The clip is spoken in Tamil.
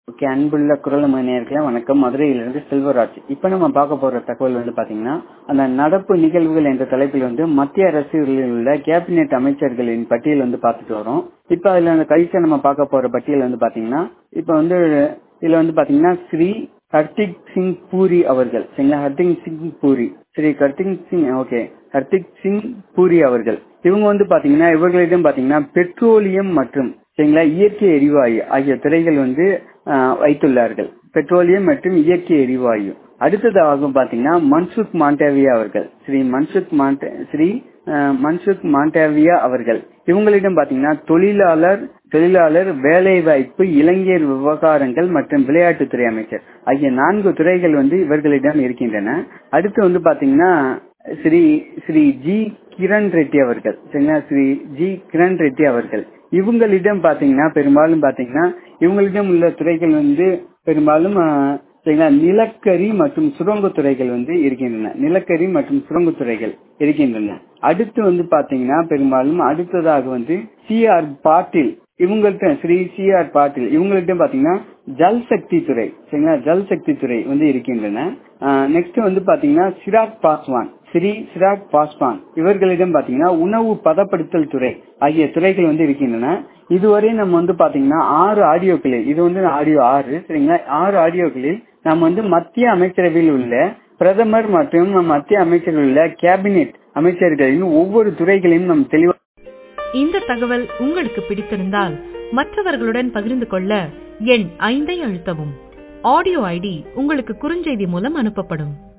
ஓகே அன்புள்ள குரல் நேயர்களே வணக்கம் மதுரையிலிருந்து செல்வராஜ் இப்ப நம்ம பார்க்க போற தகவல் வந்து பாத்தீங்கன்னா அந்த நடப்பு நிகழ்வுகள் என்ற தலைப்பில் வந்து மத்திய அரசுகளில் உள்ள கேபினெட் அமைச்சர்களின் பட்டியல் வந்து பார்த்துட்டு வரோம் இப்ப அதுல அந்த கடைசியா நம்ம பார்க்க போற பட்டியல் வந்து பாத்தீங்கன்னா இப்ப வந்து இதுல வந்து பாத்தீங்கன்னா ஸ்ரீ ஹர்திக் சிங் பூரி அவர்கள் சரிங்களா ஹர்திக் சிங் பூரி ஸ்ரீ ஹர்திக் சிங் ஓகே ஹர்திக் சிங் பூரி அவர்கள் இவங்க வந்து பாத்தீங்கன்னா இவர்களிடம் பாத்தீங்கன்னா பெட்ரோலியம் மற்றும் சரிங்களா இயற்கை எரிவாயு ஆகிய துறைகள் வந்து வைத்துள்ளார்கள் பெட்ரோலியம் மற்றும் இயற்கை எரிவாயு அடுத்ததாக பாத்தீங்கன்னா மன்சுக் மாண்டேவியா அவர்கள் ஸ்ரீ மன்சுக் மாண்டே ஸ்ரீ மன்சுக் மாண்டேவியா அவர்கள் இவங்களிடம் பாத்தீங்கன்னா தொழிலாளர் தொழிலாளர் வேலைவாய்ப்பு இளைஞர் விவகாரங்கள் மற்றும் விளையாட்டுத்துறை அமைச்சர் ஆகிய நான்கு துறைகள் வந்து இவர்களிடம் இருக்கின்றன அடுத்து வந்து பாத்தீங்கன்னா ஸ்ரீ ஸ்ரீ ஜி கிரண் ரெட்டி அவர்கள் சரிங்களா ஸ்ரீ ஜி கிரண் ரெட்டி அவர்கள் இவங்களிடம் பாத்தீங்கன்னா பெரும்பாலும் பாத்தீங்கன்னா இவங்களிடம் உள்ள துறைகள் வந்து பெரும்பாலும் சரிங்களா நிலக்கரி மற்றும் சுரங்கத்துறைகள் வந்து இருக்கின்றன நிலக்கரி மற்றும் சுரங்கத்துறைகள் இருக்கின்றன அடுத்து வந்து பாத்தீங்கன்னா பெரும்பாலும் அடுத்ததாக வந்து சி ஆர் பாட்டில் இவங்கள்ட்ட ஸ்ரீ சி ஆர் பாட்டில் இவங்கள்ட்ட பாத்தீங்கன்னா ஜல் சக்தி துறை சரிங்களா ஜல் சக்தி துறை வந்து இருக்கின்றன நெக்ஸ்ட் வந்து பாத்தீங்கன்னா சிராக் பாஸ்வான் ஸ்ரீ சிராக் பாஸ்வான் இவர்களிடம் பாத்தீங்கன்னா உணவு பதப்படுத்தல் துறை ஆகிய துறைகள் வந்து இருக்கின்றன இதுவரை நம்ம வந்து பாத்தீங்கன்னா ஆறு ஆடியோக்களில் இது வந்து ஆடியோ ஆறு சரிங்களா ஆறு ஆடியோக்களில் நம்ம வந்து மத்திய அமைச்சரவையில் உள்ள பிரதமர் மற்றும் மத்திய அமைச்சர்கள் உள்ள கேபினெட் அமைச்சர்களின் ஒவ்வொரு துறைகளையும் நம் தெளிவாக இந்த தகவல் உங்களுக்கு பிடித்திருந்தால் மற்றவர்களுடன் பகிர்ந்து கொள்ள எண் ஐந்தை அழுத்தவும் ஆடியோ ஐடி உங்களுக்கு குறுஞ்செய்தி மூலம் அனுப்பப்படும்